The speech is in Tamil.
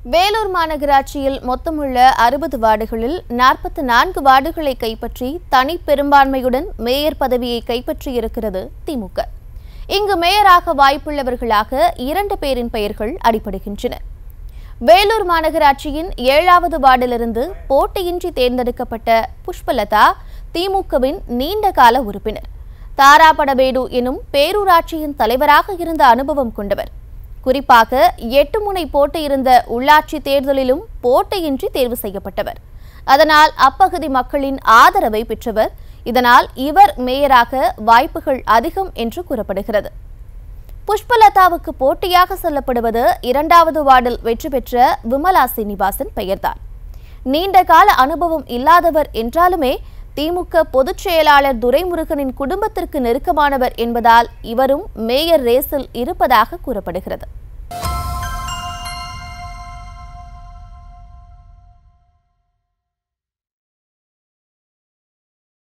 வேலூர் மாநகராட்சியில் மொத்தமுள்ள அறுபது வார்டுகளில் நாற்பத்தி நான்கு வார்டுகளை கைப்பற்றி தனி பெரும்பான்மையுடன் மேயர் பதவியை கைப்பற்றியிருக்கிறது திமுக இங்கு மேயராக வாய்ப்புள்ளவர்களாக இரண்டு பேரின் பெயர்கள் அடிபடுகின்றன வேலூர் மாநகராட்சியின் ஏழாவது வார்டிலிருந்து போட்டியின்றி தேர்ந்தெடுக்கப்பட்ட புஷ்பலதா திமுகவின் நீண்ட கால உறுப்பினர் தாராபடவேடு எனும் பேரூராட்சியின் தலைவராக இருந்த அனுபவம் கொண்டவர் குறிப்பாக எட்டு முனை போட்டியிருந்த உள்ளாட்சி தேர்தலிலும் போட்டியின்றி தேர்வு செய்யப்பட்டவர் அதனால் அப்பகுதி மக்களின் ஆதரவை பெற்றவர் இதனால் இவர் மேயராக வாய்ப்புகள் அதிகம் என்று கூறப்படுகிறது புஷ்பலதாவுக்கு போட்டியாக சொல்லப்படுவது இரண்டாவது வார்டில் வெற்றி பெற்ற விமலா சீனிவாசன் பெயர்தான் நீண்ட கால அனுபவம் இல்லாதவர் என்றாலுமே திமுக பொதுச் செயலாளர் துரைமுருகனின் குடும்பத்திற்கு நெருக்கமானவர் என்பதால் இவரும் மேயர் ரேஸில் இருப்பதாக கூறப்படுகிறது